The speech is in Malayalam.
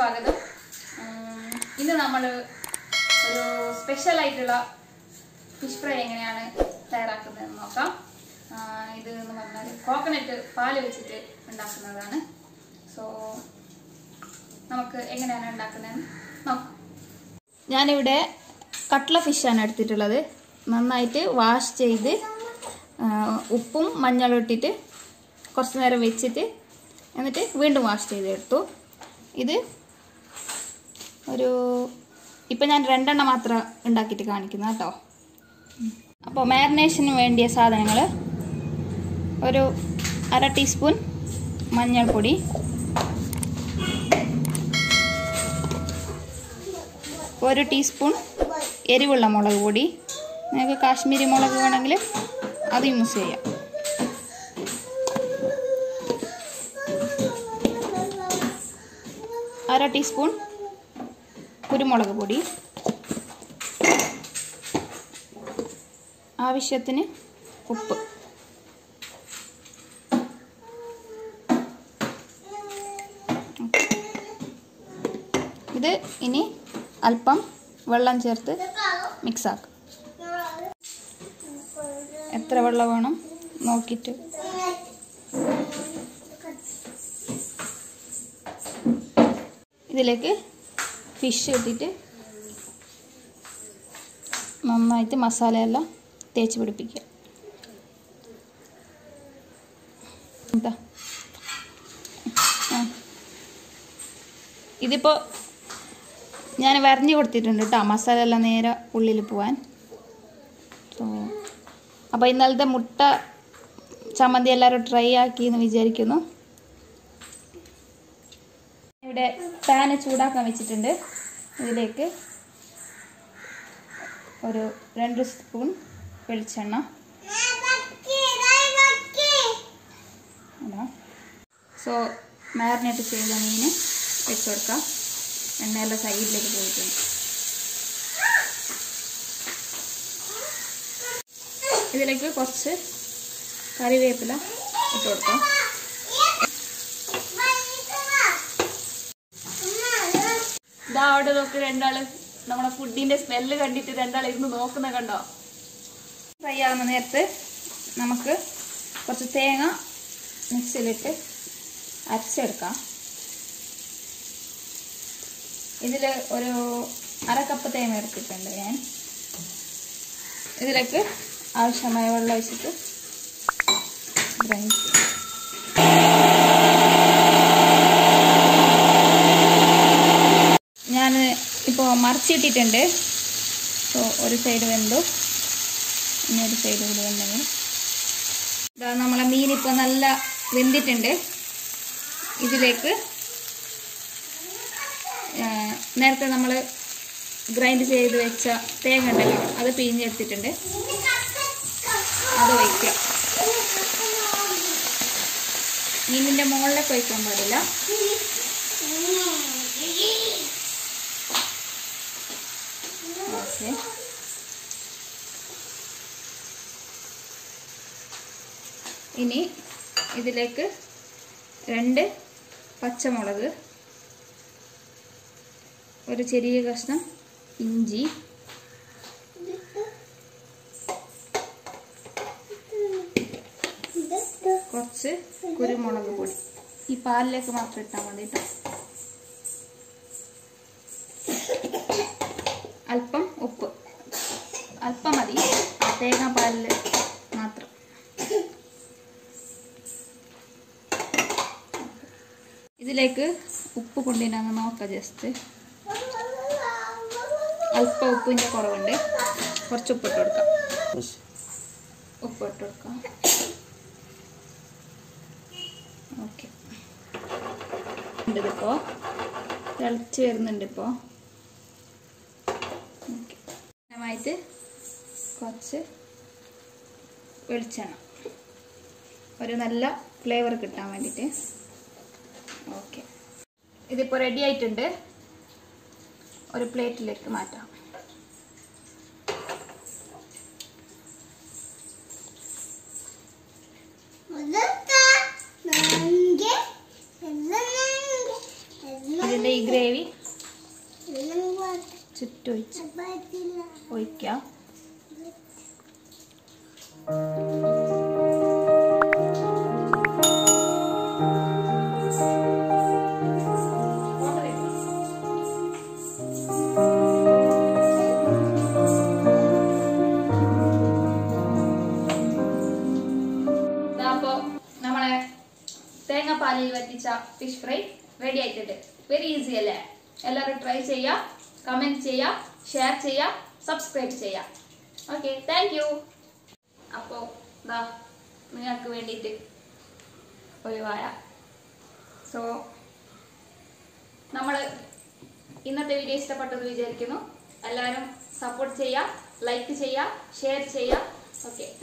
സ്വാഗതം ഉം, ഇന്ന് നമ്മൾ ഒരു സ്പെഷ്യൽ ആയിട്ടുള്ള ഫിഷ് ഫ്രൈ എങ്ങനെയാണ് തയ്യാറാക്കുന്നതെന്ന് നോക്കാം ആ, ഇത് എന്ന് പറഞ്ഞാൽ കോക്കനട്ട് പാല് വെച്ചിട്ട് ഉണ്ടാക്കുന്നതാണ് സോ നമുക്ക് എങ്ങനെയാണ് ഉണ്ടാക്കുന്നതെന്ന് നോക്കാം ഞാനിവിടെ കട്ട്ല ഫിഷാണ് എടുത്തിട്ടുള്ളത് നന്നായിട്ട് വാഷ് ചെയ്ത് ആ, ഉപ്പും മഞ്ഞളും ഇട്ടിട്ട് കുറച്ച് നേരം വെച്ചിട്ട് എന്നിട്ട് വീണ്ടും വാഷ് ചെയ്തെടുത്തു ഇത് ഒരു ഇപ്പം ഞാൻ രണ്ടെണ്ണം മാത്രം ഉണ്ടാക്കിയിട്ട് കാണിക്കുന്നു കേട്ടോ അപ്പോൾ മാരിനേഷന് വേണ്ടിയ സാധനങ്ങൾ ഒരു അര ടീസ്പൂൺ മഞ്ഞൾപ്പൊടി ഒരു ടീസ്പൂൺ എരിവുള്ള മുളക് പൊടി നിങ്ങൾക്ക് കാശ്മീരി മുളക് വേണമെങ്കിൽ അത് യൂസ് ചെയ്യാം അര ടീസ്പൂൺ കുരുമുളക് പൊടി ആവശ്യത്തിന് ഉപ്പ് ഇത് ഇനി അല്പം വെള്ളം ചേർത്ത് മിക്സ് ആക്കും എത്ര വെള്ളം വേണം നോക്കിയിട്ട് ഇതിലേക്ക് ഫിഷ് ഇട്ടിട്ട് നന്നായിട്ട് മസാലയെല്ലാം തേച്ച് പിടിപ്പിക്കുക എന്താ ആ. ഇതിപ്പോൾ ഞാൻ വരഞ്ഞു കൊടുത്തിട്ടുണ്ട് കേട്ടോ മസാല എല്ലാം നേരെ ഉള്ളിൽ പോവാൻ സോ അപ്പോൾ ഇന്നലത്തെ മുട്ട ചമ്മന്തി എല്ലാവരും ട്രൈ ആക്കി എന്ന് വിചാരിക്കുന്നു ഇവിടെ പാന് ചൂടാക്കാൻ വെച്ചിട്ടുണ്ട് ഇതിലേക്ക് ഒരു രണ്ട് സ്പൂൺ വെളിച്ചെണ്ണ ഇടാം സോ മാരിനേറ്റ് ചെയ്ത മീൻ വെച്ച് കൊടുക്കാം എണ്ണയെല്ലാം സൈഡിലേക്ക് പോയിട്ടുണ്ട് ഇതിലേക്ക് കുറച്ച് കറിവേപ്പില ഇട്ട് കൊടുക്കാം ഇതാ അവിടെ നോക്ക് രണ്ടാള് നമ്മളെ ഫുഡിന്റെ സ്മെല്ല് കണ്ടിട്ട് രണ്ടാൾ ഇരുന്ന് നോക്കുന്ന കണ്ടോ ഫ്രൈ ആകുന്ന നേരത്ത് നമുക്ക് കുറച്ച് തേങ്ങ മിക്സിയിലിട്ട് അരച്ചെടുക്കാം ഇതിൽ ഒരു അര കപ്പ് തേങ്ങ എടുത്തിട്ടുണ്ട് ഞാൻ ഇതിലേക്ക് ആവശ്യമായ വെള്ളം ഒഴിച്ചിട്ട് ഗ്രൈൻഡ് ചെയ്യാം ഞാൻ ഇപ്പോൾ മറിച്ചിട്ടിട്ടുണ്ട് സോ ഒരു സൈഡ് വെന്തു ഇനി ഒരു സൈഡ് കൂടി വെന്തെങ്കിൽ ഇതാ നമ്മളെ മീൻ ഇപ്പോൾ നല്ല വെന്തിട്ടുണ്ട് ഇതിലേക്ക് ആ, നേരത്തെ നമ്മൾ ഗ്രൈൻഡ് ചെയ്ത് വെച്ച തേങ്ങ ഉണ്ടല്ലോ അത് പിഴിഞ്ഞെടുത്തിട്ടുണ്ട് അത് ഒഴിക്കാം മീനിൻ്റെ മുകളിലേക്ക് ഒഴിക്കാൻ പാടില്ല ഓക്കെ ഇനി ഇതിലേക്ക് രണ്ട് പച്ചമുളക് ഒരു ചെറിയ കഷ്ണം ഇഞ്ചി കുറച്ച് കുരുമുളക് പൊടി ഈ പാലിലേക്ക് മാത്രം ഇട്ടാൽ മതി കേട്ടോ അല്പം ഉപ്പ് അല്പം മതി ആ തേങ്ങാപ്പാലിൽ മാത്രം ഇതിലേക്ക് ഉപ്പ് കൊണ്ടിനങ്ങ് നോക്കാം ജസ്റ്റ് അല്പം ഉപ്പിൻ്റെ കുറവുണ്ട് കുറച്ച് ഉപ്പിട്ട് കൊടുക്കാം ഉപ്പിട്ട് കൊടുക്കാം ഓക്കെ ഇതിപ്പോൾ തിളച്ച് വരുന്നുണ്ട് ഇപ്പോൾ ഓക്കെ ആയിട്ട് കുറച്ച് വെളിച്ചെണ്ണ ഒരു നല്ല ഫ്ലേവർ കിട്ടാൻ വേണ്ടിയിട്ട് ഓക്കെ ഇതിപ്പോൾ റെഡി ആയിട്ടുണ്ട് ഒരു പ്ലേറ്റിലേക്ക് മാറ്റാം ഇതിൻ്റെ ഈ ഗ്രേവി ഒഴിക്കാം ദാ അപ്പോ നമ്മളെ തേങ്ങാപ്പാലിൽ വറ്റിച്ച ഫിഷ് ഫ്രൈ റെഡി ആയിട്ടുണ്ട് വെരി ഈസി അല്ലേ എല്ലാവരും ട്രൈ ചെയ്യുക കമൻറ്റ് ചെയ്യുക ഷെയർ ചെയ്യുക സബ്സ്ക്രൈബ് ചെയ്യുക ഓക്കെ താങ്ക് യു അപ്പോൾ ദാ നിങ്ങൾക്ക് വേണ്ടിയിട്ട് ഒരു വാഴ സോ നമ്മൾ ഇന്നത്തെ വീഡിയോ ഇഷ്ടപ്പെട്ടെന്ന് വിചാരിക്കുന്നു എല്ലാവരും സപ്പോർട്ട് ചെയ്യുക ലൈക്ക് ചെയ്യുക ഷെയർ ചെയ്യുക ഓക്കെ